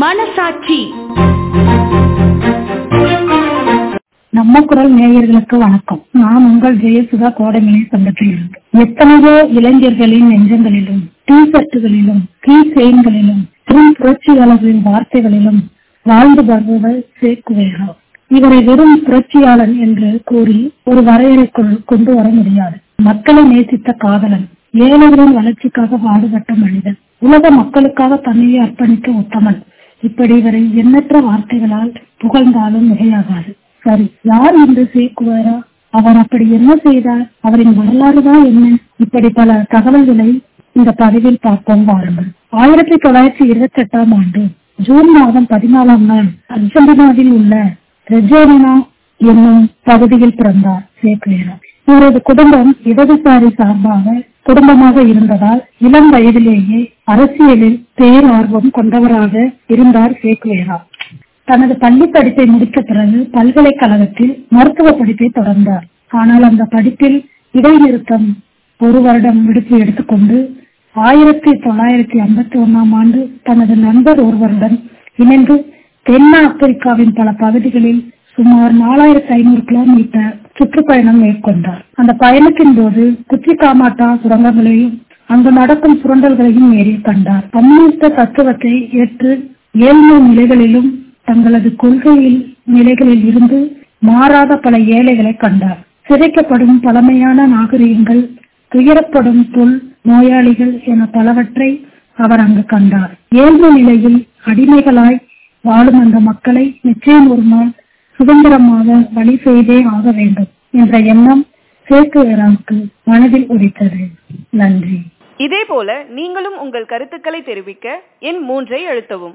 மனசாட்சி நம்ம குரல் நேயர்களுக்கு வணக்கம் நான் உங்கள் ஜெயசுதா கோடமிலை சங்கத்தில் இருந்து எத்தனையோ இளைஞர்களின் நெஞ்சங்களிலும் டீ ஷர்ட்டுகளிலும் கீ செயின்களிலும் பெரும் புரட்சியாளர்களின் வார்த்தைகளிலும் வாழ்ந்து வருபவர் சேக்குவேரா இவரை வெறும் புரட்சியாளன் என்று கூறி ஒரு வரையறைக்குள் கொண்டு வர முடியாது மக்களை நேசித்த காதலன் ஏழைகளின் வளர்ச்சிக்காக பாடுபட்ட மனிதன் உலக மக்களுக்காக தன்னையே அர்ப்பணித்த உத்தமன் இப்படி இவரை எண்ணற்ற வார்த்தைகளால் புகழ்ந்தாலும் மிகையாகாது சரி யார் இந்த சேக்குவாரா அவர் அப்படி என்ன செய்தார் அவரின் வரலாறு தான் என்ன இப்படி பல தகவல்களை இந்த பதிவில் பார்ப்போம் வாருங்கள் ஆயிரத்தி தொள்ளாயிரத்தி இருபத்தி எட்டாம் ஆண்டு ஜூன் மாதம் பதினாலாம் நாள் அர்ஜென்டினாவில் உள்ள ரெஜோனினா என்னும் பகுதியில் பிறந்தார் சேக்குவேரா இவரது குடும்பம் இடதுசாரி சார்பாக குடும்பமாக இருந்ததால் இளம் வயதிலேயே அரசியலில் பேரார்வம் கொண்டவராக இருந்தார் சேக்குவேரா தனது பள்ளி படிப்பை முடித்த பிறகு பல்கலைக்கழகத்தில் மருத்துவ படிப்பை தொடர்ந்தார் ஆனால் அந்த படிப்பில் இடைநிறுத்தம் ஒரு வருடம் விடுப்பு எடுத்துக்கொண்டு ஆயிரத்தி தொள்ளாயிரத்தி ஐம்பத்தி ஒன்னாம் ஆண்டு தனது நண்பர் ஒருவருடன் இணைந்து தென் ஆப்பிரிக்காவின் பல பகுதிகளில் சுமார் நாலாயிரத்தி ஐநூறு கிலோமீட்டர் சுற்றுப்பயணம் மேற்கொண்டார் அந்த பயணத்தின் போது குச்சி காமாட்டா சுரங்கங்களையும் அங்கு நடக்கும் சுரண்டல்களையும் நேரில் கண்டார் கம்யூனிஸ்ட தத்துவத்தை ஏற்று ஏழ்மை நிலைகளிலும் தங்களது கொள்கையில் நிலைகளில் இருந்து மாறாத பல ஏழைகளை கண்டார் சிதைக்கப்படும் பழமையான நாகரிகங்கள் துயரப்படும் தொல் நோயாளிகள் என பலவற்றை அவர் அங்கு கண்டார் ஏழ்மை நிலையில் அடிமைகளாய் வாழும் அந்த மக்களை நிச்சயம் ஒரு நாள் சுதந்திரமாக வழி செய்தே ஆக வேண்டும் என்ற எண்ணம் சேக்குவேராவுக்கு மனதில் உதித்தது நன்றி இதேபோல நீங்களும் உங்கள் கருத்துக்களை தெரிவிக்க எண் மூன்றை அழுத்தவும்